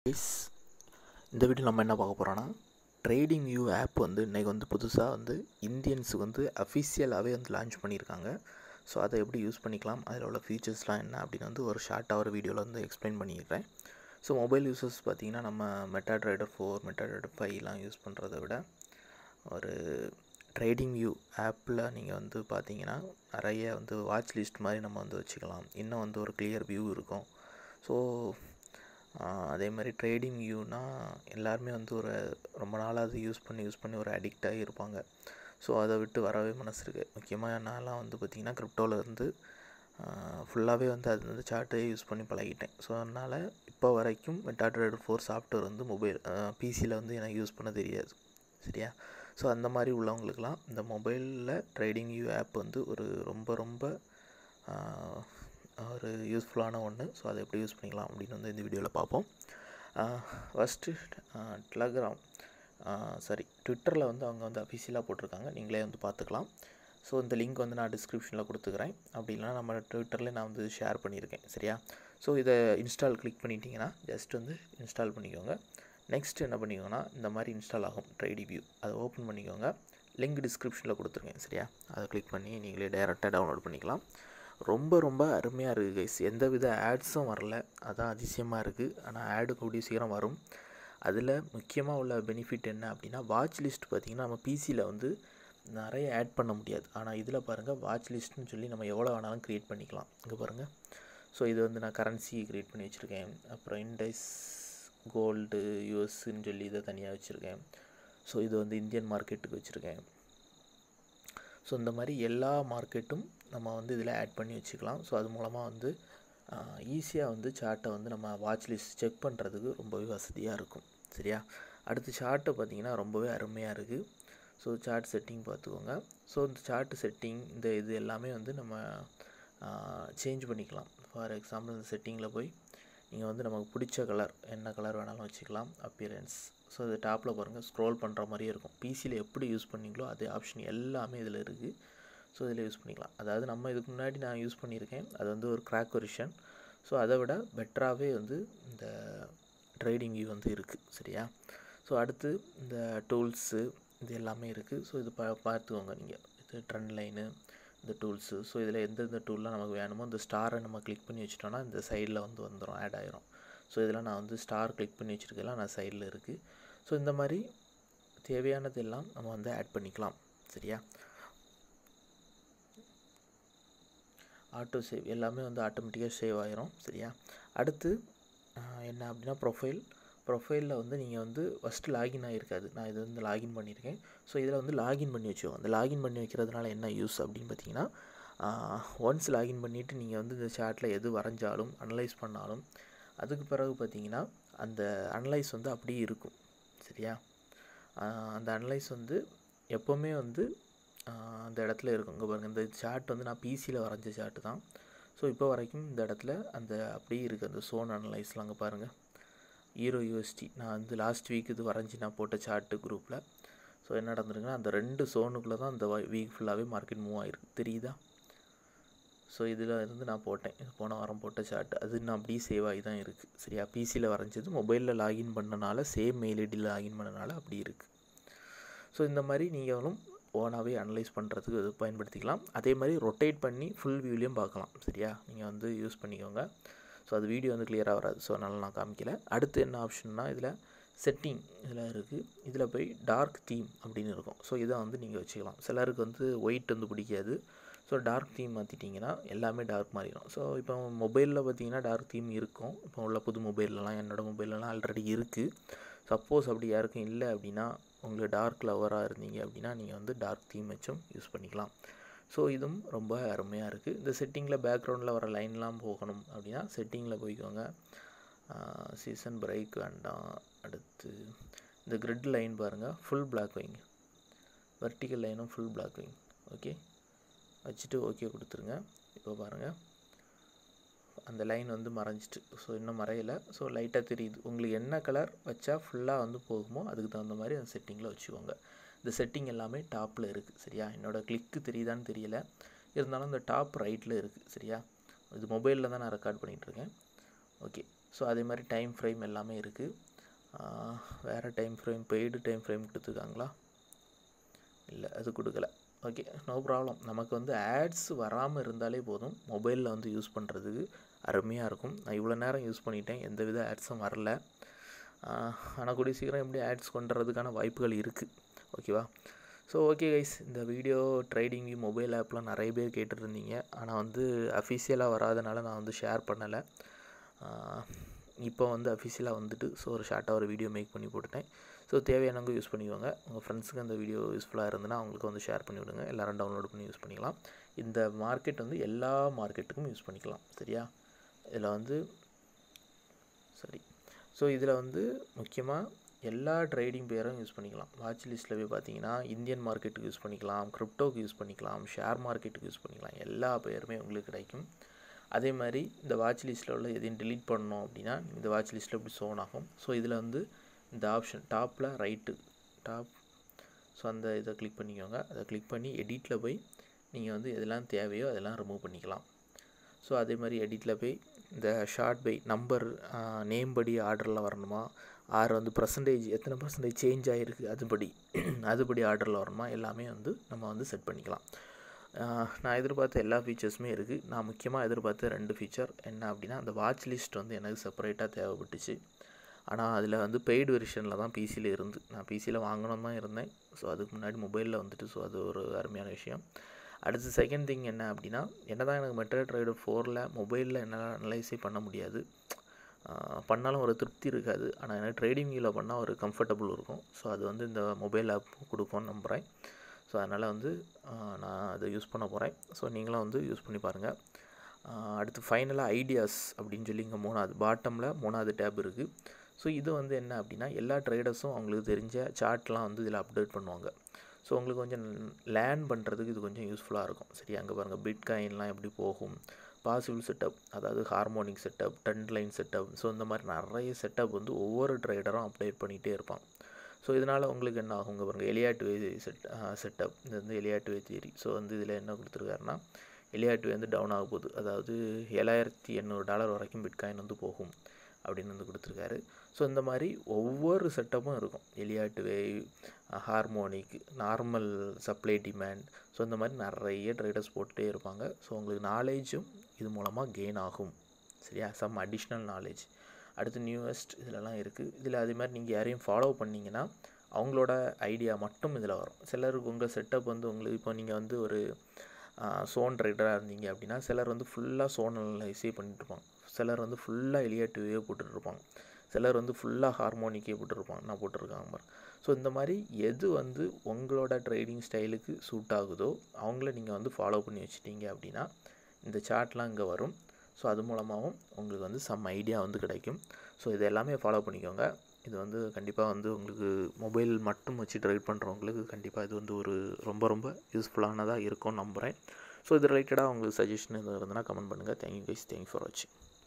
guys இந்த video நம்ம என்ன பார்க்க போகிறோன்னா ட்ரேடிங் வியூ ஆப் வந்து இன்றைக்கி வந்து புதுசாக வந்து இந்தியன்ஸுக்கு வந்து அஃபிஷியலாகவே வந்து லான்ச் பண்ணியிருக்காங்க ஸோ அதை எப்படி யூஸ் பண்ணிக்கலாம் அதில் உள்ள ஃபீச்சர்ஸ்லாம் என்ன அப்படின்னு வந்து ஒரு ஷார்ட்டாக ஒரு வீடியோவில் வந்து எக்ஸ்பிளைன் பண்ணியிருக்கேன் ஸோ மொபைல் யூசர்ஸ் பார்த்திங்கன்னா நம்ம MetaTrader four MetaTrader ஃபைவ்லாம் யூஸ் பண்ணுறத விட ஒரு ட்ரேடிங் வியூ ஆப்பில் நீங்கள் வந்து பார்த்தீங்கன்னா நிறைய வந்து வாட்ச் லிஸ்ட் மாதிரி நம்ம வந்து வச்சுக்கலாம் இன்னும் வந்து ஒரு கிளியர் வியூ இருக்கும் ஸோ அதே மாதிரி ட்ரேடிங் வியூனா எல்லாருமே வந்து ஒரு ரொம்ப நாளாக அது யூஸ் பண்ணி யூஸ் பண்ணி ஒரு அடிக்ட் ஆகி இருப்பாங்க ஸோ அதை விட்டு வரவே மனசு இருக்குது முக்கியமாக நான்லாம் வந்து பார்த்திங்கன்னா கிரிப்டோவில் இருந்து ஃபுல்லாகவே வந்து அது வந்து சார்ட்டே யூஸ் பண்ணி பழகிட்டேன் ஸோ அதனால் இப்போ வரைக்கும் மெட்டா ட்ரேடர் ஃபோர் சாஃப்ட்வேர் வந்து மொபைல் பிசியில் வந்து எனக்கு யூஸ் பண்ண தெரியாது சரியா ஸோ அந்த மாதிரி உள்ளவங்களுக்கெல்லாம் இந்த மொபைலில் ட்ரேடிங் வியூ ஆப் வந்து ஒரு ரொம்ப ரொம்ப ஒரு யூஸ்ஃபுல்லான ஒன்று ஸோ அதை எப்படி யூஸ் பண்ணிக்கலாம் அப்படின்னு வந்து இந்த வீடியோவில் பார்ப்போம் ஃபஸ்ட்டு டெலகிராம் சாரி ட்விட்டரில் வந்து அவங்க வந்து அஃபிஷியலாக போட்டிருக்காங்க நீங்களே வந்து பார்த்துக்கலாம் ஸோ இந்த லிங்க் வந்து நான் டிஸ்கிரிப்ஷனில் கொடுத்துக்கிறேன் அப்படி இல்லைனா நம்ம ட்விட்டரில் நான் வந்து ஷேர் பண்ணியிருக்கேன் சரியா ஸோ இதை இன்ஸ்டால் கிளிக் பண்ணிட்டீங்கன்னா ஜஸ்ட் வந்து இன்ஸ்டால் பண்ணிக்கோங்க நெக்ஸ்ட் என்ன பண்ணிக்கோங்கன்னா இந்த மாதிரி இன்ஸ்டால் ஆகும் ட்ரைடி வியூ அதை ஓப்பன் பண்ணிக்கோங்க லிங்க் டிஸ்கிரிப்ஷனில் கொடுத்துருக்கேன் சரியா அதை கிளிக் பண்ணி நீங்களே டைரெக்டாக டவுன்லோட் பண்ணிக்கலாம் ரொம்ப ரொம்ப அருமையாக இருக்குது கைஸ் எந்த வித ஆட்ஸும் வரல அதான் அதிசயமாக இருக்குது ஆனால் ஆடு கூடிய சீக்கிரம் வரும் அதில் முக்கியமாக உள்ள பெனிஃபிட் என்ன அப்படின்னா வாட்ச் லிஸ்ட் பார்த்திங்கன்னா நம்ம பிசியில் வந்து நிறைய ஆட் பண்ண முடியாது ஆனால் இதில் பாருங்கள் வாட்ச் லிஸ்ட்னு சொல்லி நம்ம எவ்வளோ வேணாலும் க்ரியேட் பண்ணிக்கலாம் இங்கே பாருங்கள் ஸோ இது வந்து நான் கரன்சி க்ரியேட் பண்ணி வச்சுருக்கேன் அப்புறம் இண்டைஸ் கோல்டு யூஎஸ்ன்னு சொல்லி இதை தனியாக வச்சுருக்கேன் ஸோ இது வந்து இந்தியன் மார்க்கெட்டுக்கு வச்சுருக்கேன் ஸோ இந்த மாதிரி எல்லா மார்க்கெட்டும் நம்ம வந்து இதில் ஆட் பண்ணி வச்சுக்கலாம் ஸோ அது மூலமாக வந்து ஈஸியாக வந்து சார்ட்டை வந்து நம்ம வாட்ச் லிஸ்ட் செக் பண்ணுறதுக்கு ரொம்பவே வசதியாக இருக்கும் சரியா அடுத்து சார்ட்டை பார்த்திங்கன்னா ரொம்பவே அருமையாக இருக்குது ஸோ சார்ட் செட்டிங் பார்த்துக்கோங்க ஸோ இந்த சார்ட் செட்டிங் இந்த இது எல்லாமே வந்து நம்ம சேஞ்ச் பண்ணிக்கலாம் ஃபார் எக்ஸாம்பிள் இந்த செட்டிங்கில் போய் நீங்கள் வந்து நமக்கு பிடிச்ச கலர் என்ன கலர் வேணாலும் வச்சுக்கலாம் அப்பியரன்ஸ் ஸோ இது டாப்பில் பாருங்கள் ஸ்க்ரோல் பண்ணுற மாதிரியே இருக்கும் பிசியில் எப்படி யூஸ் பண்ணீங்களோ அதே ஆப்ஷன் எல்லாமே இதில் இருக்குது ஸோ இதில் யூஸ் பண்ணிக்கலாம் அதாவது நம்ம இதுக்கு முன்னாடி நான் யூஸ் பண்ணியிருக்கேன் அது வந்து ஒரு கிராக் வெர்ஷன் ஸோ அதை விட பெட்டராகவே வந்து இந்த ட்ரேடிங் வியூ வந்து இருக்குது சரியா ஸோ அடுத்து இந்த டூல்ஸு இது எல்லாமே இருக்குது ஸோ இது பா பார்த்துக்கோங்க நீங்கள் இது ட்ரெண்ட் லைனு இந்த டூல்ஸு ஸோ இதில் எந்தெந்த டூல்லாம் நமக்கு வேணுமோ இந்த ஸ்டாரை நம்ம கிளிக் பண்ணி வச்சிட்டோன்னா இந்த சைடில் வந்து வந்துடும் ஆட் ஆயிரும் ஸோ இதெல்லாம் நான் வந்து ஸ்டார் கிளிக் பண்ணி வச்சுருக்கலாம் நான் சைடில் இருக்குது ஸோ இந்த மாதிரி தேவையானது எல்லாம் நம்ம வந்து ஆட் பண்ணிக்கலாம் சரியா ஆட்டோ சேவ் எல்லாமே வந்து ஆட்டோமேட்டிக்காக சேவ் ஆயிரும் சரியா அடுத்து என்ன அப்படின்னா ப்ரொஃபைல் ப்ரொஃபைலில் வந்து நீங்கள் வந்து ஃபஸ்ட்டு லாகின் ஆகிருக்காது நான் இது வந்து லாகின் பண்ணியிருக்கேன் ஸோ இதில் வந்து லாகின் பண்ணி வச்சுக்கோங்க அந்த லாகின் பண்ணி வைக்கிறதுனால என்ன யூஸ் அப்படின்னு பார்த்தீங்கன்னா ஒன்ஸ் லாகின் பண்ணிவிட்டு நீங்கள் வந்து இந்த சாட்டில் எது வரைஞ்சாலும் அனலைஸ் பண்ணாலும் அதுக்கு பிறகு பார்த்தீங்கன்னா அந்த அனலைஸ் வந்து அப்படியே இருக்கும் சரியா அந்த அனலைஸ் வந்து எப்போவுமே வந்து அந்த இடத்துல இருக்கும் இங்கே பாருங்கள் இந்த சார்ட் வந்து நான் பிசியில் வரைஞ்ச சார்ட்டு தான் ஸோ இப்போ வரைக்கும் இந்த இடத்துல அந்த அப்படியே இருக்குது அந்த சோன் அனலைஸ்லாம் அங்கே பாருங்கள் ஈரோ யூஎஸ்டி நான் வந்து லாஸ்ட் வீக் இது வரைஞ்சி நான் போட்ட சார்ட்டு குரூப்பில் ஸோ என்ன நடந்திருக்குன்னா அந்த ரெண்டு சோனுக்குள்ளே தான் அந்த வீக் ஃபுல்லாகவே மார்க்கெட் மூவ் ஆகிருக்கு தெரியுதா ஸோ இதில் இருந்து நான் போட்டேன் போன வாரம் போட்ட சார்ட் அது இன்னும் அப்படியே சேவ் ஆகி தான் இருக்குது சரியா பிசியில் வரைஞ்சது மொபைலில் லாகின் பண்ணனால சேம் மெயில் ஐடியில் லாகின் பண்ணனால அப்படி இருக்குது ஸோ இந்த மாதிரி நீங்களும் ஓனாகவே அனலைஸ் பண்ணுறதுக்கு இது பயன்படுத்திக்கலாம் அதே மாதிரி ரொட்டேட் பண்ணி ஃபுல் வியூலேயும் பார்க்கலாம் சரியா நீங்கள் வந்து யூஸ் பண்ணிக்கோங்க ஸோ அது வீடியோ வந்து கிளியராக வராது ஸோ அதனால் நான் காமிக்கல அடுத்து என்ன ஆப்ஷன்னா இதில் செட்டிங் இதில் இருக்குது இதில் போய் டார்க் தீம் அப்படின்னு இருக்கும் ஸோ இதை வந்து நீங்கள் வச்சுக்கலாம் சிலருக்கு வந்து ஒயிட் வந்து பிடிக்காது ஸோ டார்க் தீம் மாற்றிட்டிங்கன்னா எல்லாமே டார்க் மாறிடும் ஸோ இப்போ மொபைலில் பார்த்தீங்கன்னா டார்க் தீம் இருக்கும் இப்போ உள்ள புது மொபைல்லலாம் என்னோடய மொபைல்லலாம் ஆல்ரெடி இருக்குது சப்போஸ் அப்படி யாருக்கும் இல்லை அப்படின்னா உங்களுக்கு டார்க் லவராக இருந்தீங்க அப்படின்னா நீங்கள் வந்து டார்க் தீம் வச்சும் யூஸ் பண்ணிக்கலாம் ஸோ இதுவும் ரொம்ப அருமையாக இருக்குது இந்த செட்டிங்கில் பேக்ரவுண்டில் வர லைன்லாம் போகணும் அப்படின்னா செட்டிங்கில் போய்க்கோங்க சீசன் பிரேக் வேண்டாம் அடுத்து இந்த கிரிட் லைன் பாருங்கள் ஃபுல் பிளாக் வைங்க வெர்டிக்கல் லைனும் ஃபுல் பிளாக் வைங்க ஓகே வச்சுட்டு ஓகே கொடுத்துருங்க இப்போ பாருங்கள் அந்த லைன் வந்து மறைஞ்சிட்டு ஸோ இன்னும் மறையலை ஸோ லைட்டாக தெரியுது உங்களுக்கு என்ன கலர் வச்சா ஃபுல்லாக வந்து போகுமோ அதுக்கு தகுந்த மாதிரி அந்த செட்டிங்கில் வச்சுக்கோங்க இந்த செட்டிங் எல்லாமே டாப்பில் இருக்குது சரியா என்னோடய கிளிக்கு தெரியுதான்னு தெரியல இருந்தாலும் இந்த டாப் ரைட்டில் இருக்குது சரியா இது மொபைலில் தான் நான் ரெக்கார்ட் பண்ணிகிட்ருக்கேன் ஓகே ஸோ அதே மாதிரி டைம் ஃப்ரேம் எல்லாமே இருக்குது வேறு time frame paid time frame கொடுத்துருக்காங்களா இல்லை அது கொடுக்கல ஓகே நோ ப்ராப்ளம் நமக்கு வந்து ஆட்ஸ் வராமல் இருந்தாலே போதும் மொபைலில் வந்து யூஸ் பண்ணுறதுக்கு அருமையாக இருக்கும் நான் இவ்வளோ நேரம் யூஸ் பண்ணிட்டேன் எந்த வித ஆட்ஸும் வரல ஆனால் கூடிய சீக்கிரம் எப்படி ஆட்ஸ் கொண்டு வரதுக்கான வாய்ப்புகள் இருக்குது ஓகேவா ஸோ ஓகே கைஸ் இந்த வீடியோ ட்ரேடிங் மொபைல் ஆப்லாம் நிறைய பேர் கேட்டுருந்தீங்க ஆனால் வந்து அஃபிஷியலாக வராதனால நான் வந்து ஷேர் பண்ணலை இப்போ வந்து அஃபிஷியலாக வந்துட்டு ஸோ ஒரு ஷார்ட்டாக ஒரு வீடியோ மேக் பண்ணி போட்டுட்டேன் ஸோ தேவையானவங்க யூஸ் பண்ணிக்கோங்க உங்கள் ஃப்ரெண்ட்ஸுக்கு அந்த வீடியோ யூஸ்ஃபுல்லாக இருந்ததுன்னா அவங்களுக்கு வந்து ஷேர் பண்ணி விடுங்க எல்லோரும் டவுன்லோட் பண்ணி யூஸ் பண்ணிக்கலாம் இந்த மார்க்கெட் வந்து எல்லா மார்க்கெட்டுக்கும் யூஸ் பண்ணிக்கலாம் சரியா இதில் வந்து சரி ஸோ இதில் வந்து முக்கியமாக எல்லா ட்ரேடிங் பேரும் யூஸ் பண்ணிக்கலாம் வாட்ச் லிஸ்ட்டில் போய் பார்த்தீங்கன்னா இந்தியன் மார்க்கெட்டுக்கு யூஸ் பண்ணிக்கலாம் கிரிப்டோக்கு யூஸ் பண்ணிக்கலாம் ஷேர் மார்க்கெட்டுக்கு யூஸ் பண்ணிக்கலாம் எல்லா பேருமே உங்களுக்கு கிடைக்கும் அதே மாதிரி இந்த வாட்ச் லிஸ்ட்டில் உள்ள எதையும் டிலீட் பண்ணோம் அப்படின்னா இந்த வாட்ச் லிஸ்ட்டில் இப்படி சோன் ஆகும் ஸோ இதில் வந்து இந்த ஆப்ஷன் டாப்பில் ரைட்டு டாப் ஸோ அந்த இதை கிளிக் பண்ணிக்கோங்க அதை கிளிக் பண்ணி எடிட்டில் போய் நீங்கள் வந்து எதெல்லாம் தேவையோ அதெல்லாம் ரிமூவ் பண்ணிக்கலாம் ஸோ அதே மாதிரி எடிட்டில் போய் இந்த ஷார்ட் பை நம்பர் நேம் படி ஆர்டரில் வரணுமா ஆர் வந்து பர்சன்டேஜ் எத்தனை பர்சன்டேஜ் சேஞ்ச் ஆகிருக்கு அதுபடி அதுபடி ஆர்டரில் வரணுமா எல்லாமே வந்து நம்ம வந்து செட் பண்ணிக்கலாம் நான் எதிர்பார்த்த எல்லா ஃபீச்சர்ஸுமே இருக்குது நான் முக்கியமாக எதிர்பார்த்த ரெண்டு ஃபீச்சர் என்ன அப்படின்னா அந்த வாட்ச் லிஸ்ட் வந்து எனக்கு செப்பரேட்டாக தேவைப்பட்டுச்சு ஆனால் அதில் வந்து பெய்டு வெர்ஷனில் தான் பிசியில் இருந்து நான் பிசியில் வாங்கணும் தான் இருந்தேன் ஸோ அதுக்கு முன்னாடி மொபைலில் வந்துட்டு ஸோ அது ஒரு அருமையான விஷயம் அடுத்து செகண்ட் திங் என்ன அப்படின்னா என்ன தான் எனக்கு மெட்ரோ ட்ரைடு ஃபோரில் மொபைலில் என்னால் அனலைஸே பண்ண முடியாது பண்ணாலும் ஒரு திருப்தி இருக்காது ஆனால் எனக்கு ட்ரேடிங்கில் பண்ணால் ஒரு கம்ஃபர்டபுள் இருக்கும் ஸோ அது வந்து இந்த மொபைல் ஆப் கொடுக்கும்னு நம்புகிறேன் ஸோ அதனால் வந்து நான் அதை யூஸ் பண்ண போகிறேன் ஸோ நீங்களும் வந்து யூஸ் பண்ணி பாருங்கள் அடுத்து ஃபைனலாக ஐடியாஸ் அப்படின்னு சொல்லி இங்கே மூணாவது பாட்டமில் மூணாவது டேப் இருக்குது ஸோ இது வந்து என்ன அப்படின்னா எல்லா ட்ரேடர்ஸும் அவங்களுக்கு தெரிஞ்ச சார்ட்லாம் வந்து இதில் அப்டேட் பண்ணுவாங்க ஸோ உங்களுக்கு கொஞ்சம் லேர்ன் பண்ணுறதுக்கு இது கொஞ்சம் யூஸ்ஃபுல்லாக இருக்கும் சரி அங்கே பாருங்கள் பிட்காயின்லாம் எப்படி போகும் பாசிபிள் செட்டப் அதாவது harmonic setup trend line setup so இந்த மாதிரி நிறைய செட்டப் வந்து ஒவ்வொரு ட்ரேடரும் அப்டேட் பண்ணிகிட்டே இருப்பான் ஸோ இதனால் உங்களுக்கு என்ன ஆகுங்க பாருங்கள் எலியாட் வே செட் செட்டப் இது வந்து எலியாட் வே தியரி ஸோ வந்து இதில் என்ன கொடுத்துருக்காருன்னா எலியாட் வே வந்து டவுன் ஆக போகுது அதாவது ஏழாயிரத்தி எண்ணூறு டாலர் வரைக்கும் பிட்காயின் வந்து போகும் அப்படின்னு வந்து கொடுத்துருக்காரு ஸோ இந்த மாதிரி ஒவ்வொரு செட்டப்பும் இருக்கும் Elliott wave harmonic normal supply demand so இந்த மாதிரி நிறைய ட்ரேடர்ஸ் போட்டுகிட்டே இருப்பாங்க ஸோ உங்களுக்கு நாலேஜும் இது மூலமாக கெயின் ஆகும் சரியா சம் அடிஷ்னல் நாலேஜ் அடுத்து நியூவஸ்ட் இதிலலாம் இருக்குது இதில் அதே மாதிரி நீங்கள் யாரையும் ஃபாலோ பண்ணிங்கன்னா அவங்களோட ஐடியா மட்டும் இதில் வரும் சிலருக்கு உங்கள் செட்டப் வந்து உங்களுக்கு இப்போ நீங்கள் வந்து ஒரு சோன் ரைடராக இருந்தீங்க அப்படின்னா சிலர் வந்து ஃபுல்லாக சோன் அனலைஸே பண்ணிட்டுருப்பாங்க சிலர் வந்து ஃபுல்லாக எலியாட்டிவே போட்டுட்ருப்பாங்க சிலர் வந்து ஃபுல்லாக ஹார்மோனிக்கே போட்டுருப்பாங்க நான் போட்டிருக்காங்க பாரு ஸோ இந்த மாதிரி எது வந்து உங்களோட ட்ரேடிங் ஸ்டைலுக்கு சூட் ஆகுதோ அவங்கள நீங்கள் வந்து ஃபாலோ பண்ணி வச்சிட்டீங்க அப்படின்னா இந்த சார்ட்லாம் இங்கே வரும் ஸோ அது மூலமாகவும் உங்களுக்கு வந்து சம் ஐடியா வந்து கிடைக்கும் ஸோ இது எல்லாமே ஃபாலோ பண்ணிக்கோங்க இது வந்து கண்டிப்பாக வந்து உங்களுக்கு மொபைல் மட்டும் வச்சு ட்ரைவ் பண்ணுறவங்களுக்கு கண்டிப்பாக இது வந்து ஒரு ரொம்ப ரொம்ப யூஸ்ஃபுல்லானதாக இருக்கும்னு நம்புகிறேன் ஸோ இது ரிலேட்டடாக உங்களுக்கு சஜஷன் எதுவும் இருந்ததுன்னா கமெண்ட் பண்ணுங்கள் தேங்க்யூ கைஸ் தேங்க்யூ ஃபார் வாட்சிங்